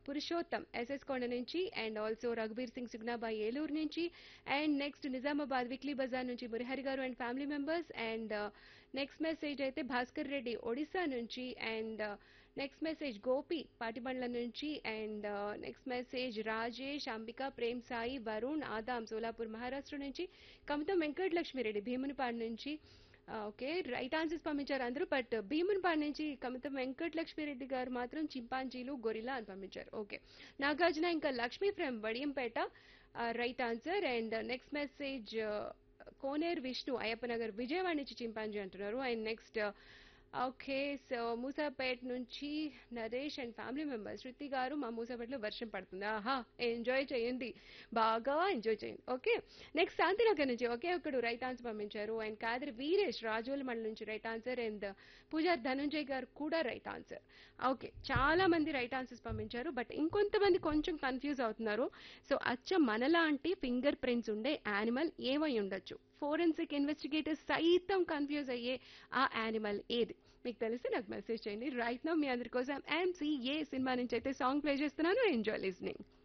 Purushottam SS Konda నుంచి and also Raghubir Singh Sugnabai Eluru నుంచి and next Nizamabad weekly bazaar నుంచి Murihari garu and family members and next message అయితే భాస్కర్ రెడ్డి ఒడిశా నుంచి and next message Gopi Patibandla నుంచి and next message Rajesh Ambika Prem Sai Varun Adam Solapur Maharashtra నుంచి కమతం వెంకటలక్ష్మిరెడ్డి భీమునిపాడు నుంచి ఓకే రైట్ ఆన్సర్స్ పంపించారు అందరూ బట్ భీమునిపాడు నుంచి కమతం వెంకటలక్ష్మిరెడ్డి గారు మాత్రం చింపాంజీలు గొరిలా అని పంపించారు ఓకే నాగార్జున ఇంకా Lakshmi from Vadiyampeta right answer and next message Koneru Vishnu Ayyappanagar Vijayawada నుంచి చింపాంజీ అంటున్నారు and next okay so Musapet నుంచి Naresh and family members Shruti గారు మా మూసాపేటలో వర్షం పడుతుంది ఆహా ఎంజాయ్ చేయండి బాగా ఎంజాయ్ చేయండి ఓకే నెక్స్ట్ శాంతినగర్ నుంచి ఒకే ఒకడు రైట్ ఆన్సర్ పంపించారు అండ్ కాదరి వీరేష్ రాజోల మండలం నుంచి right answer and Pooja Dhanunjay గారు కూడా రైట్ ఆన్సర్ ఓకే చాలా మంది రైట్ ఆన్సర్స్ పంపించారు బట్ ఇంకొంతమంది కొంచెం కన్ఫ్యూజ్ అవుతున్నారు సో అచ్చ మనలాంటి ఫింగర్ ప్రింట్స్ ఉండే యానిమల్ ఏమై ఉండొచ్చు ఫోరెన్సిక్ ఇన్వెస్టిగేటర్స్ సైతం కన్ఫ్యూజ్ అయ్యే ఆ యానిమల్ ఏది మీకు తెలిస్తే నాకు మెసేజ్ చేయండి రైట్ నో మీ అందరి కోసం ఎంసీఏ సినిమా నుంచి అయితే సాంగ్ ప్లే చేస్తున్నాను ఎంజాయ్ లిస్నింగ్